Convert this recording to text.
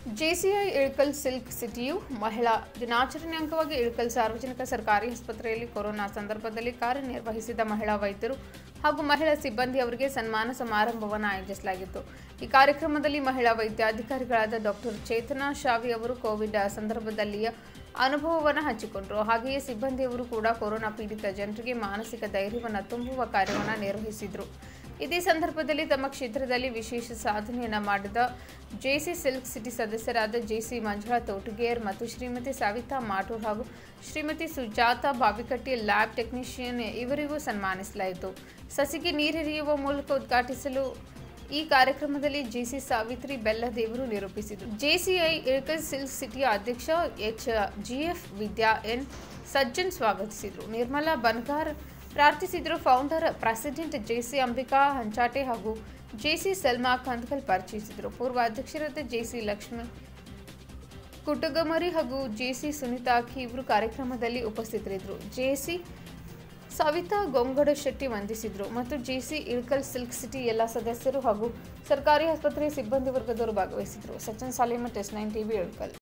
JCI Ilkal silk ಸಿಟಿಯು ಮಹಿಳಾ ದಿನಾಚರಣೆ ಅಂಗವಾಗಿ ಇಳಕಲ್ ಸಾರ್ವಜನಿಕ ಸರ್ಕಾರಿ ಆಸ್ಪತ್ರೆಯಲ್ಲಿ ಕೊರೋನಾ ಸಂದರ್ಭದಲ್ಲಿ ಕಾರ್ಯನಿರ್ವಹಿಸಿದ ಮಹಿಳಾ ವೈದ್ಯರು ಹಾಗೂ ಮಹಿಳಾ ಸಿಬ್ಬಂದಿ ಅವರಿಗೆ ಸನ್ಮಾನ ಸಮಾರಂಭವನ್ನು ಆಯೋಜಿಸಲಾಗಿತ್ತು ಈ ಕಾರ್ಯಕ್ರಮದಲ್ಲಿ ಮಹಿಳಾ ವೈದ್ಯಾಧಿಕಾರಿಗಳಾದ ಡಾಕ್ಟರ್ ಚೇತನಾ ಶಾವಿ ಅವರು ಕೋವಿಡ್ ಸಂದರ್ಭದಲ್ಲಿಯ ಅನುಭವವನ್ನು ಹಂಚಿಕೊಂಡರು ಹಾಗೆಯೇ ಸಿಬ್ಬಂದಿಯವರು ಕೂಡ ಕೊರೋನಾ ಪೀಡಿತ ಜನರಿಗೆ ಮಾನಸಿಕ ಧೈರ್ಯವನ್ನು ತುಂಬುವ ಕಾರ್ಯವನ್ನು ನಿರ್ವಹಿಸಿದರು ಇದೇ ಸಂದರ್ಭದಲ್ಲಿ ತಮ್ಮ ಕ್ಷೇತ್ರದಲ್ಲಿ ವಿಶೇಷ ಸಾಧನೆಯನ್ನ ಮಾಡಿದ ಜೆಸಿ ಸಿಲ್ಕ್ ಸಿಟಿ ಸದಸ್ಯರಾದ ಜೆಸಿ ಮಂಜುಳಾ ತೋಟಗೇರ್ ಮತ್ತು ಶ್ರೀಮತಿ ಸವಿತಾ ಮಾಟೂರ್ ಹಾಗೂ ಶ್ರೀಮತಿ ಸುಜಾತಾ ಬಾವಿಕಟ್ಟಿ ಲ್ಯಾಬ್ ಟೆಕ್ನಿಷಿಯನ್ ಇವರಿಗೂ ಸನ್ಮಾನಿಸಲಾಯಿತು ಸಸಿಗೆ ನೀರೆರೆಯುವ ಮೂಲಕ ಉದ್ಘಾಟಿಸಲು ಈ ಕಾರ್ಯಕ್ರಮದಲ್ಲಿ ಜೆಸಿ ಸಾವಿತ್ರಿ ಬೆಲ್ಲದೇವರು ನಿರೂಪಿಸಿದರು ಜೆಸಿಐ ಇಳಕಲ್ ಸಿಲ್ಕ್ ಸಿಟಿಯ ಅಧ್ಯಕ್ಷ H GF Vidya N Sajjan ಸ್ವಾಗತಿಸಿದರು ನಿರ್ಮಲಾ ಬನ್ಗಾರ್ ಪ್ರಾರ್ಥಿಸಿದರು founder president JC Ambika Hanchate ಹಾಗೂ ಜೆಸಿ ಸಲ್ಮಾ ಕಂದಕಲ್ ಪರಿಚಯಿಸಿದರು ಪೂರ್ವ ಅಧ್ಯಕ್ಷರಾದ ಜೆಸಿ ಲಕ್ಷ್ಮಿ ಕುಟುಗಮರಿ ಹಾಗೂ ಜೆಸಿ ಸುನೀತಾ ಅಖಿ ಇವರು ಕಾರ್ಯಕ್ರಮದಲ್ಲಿ ಉಪಸ್ಥಿತರಿದ್ದರು ಜೆಸಿ ಸವಿತಾ ಗೊಂಗಡ ಶೆಟ್ಟಿ ವಂದಿಸಿದರು ಮತ್ತು ಜೆಸಿ ಇಳ್ಕಲ್ ಸಿಲ್ಕ್ ಸಿಟಿ ಎಲ್ಲ ಸದಸ್ಯರು ಹಾಗೂ ಸರ್ಕಾರಿ ಆಸ್ಪತ್ರೆ ಸಿಬ್ಬಂದಿ ವರ್ಗದವರು ಭಾಗವಹಿಸಿದರು Sachin Salimath S nine TV Ilkal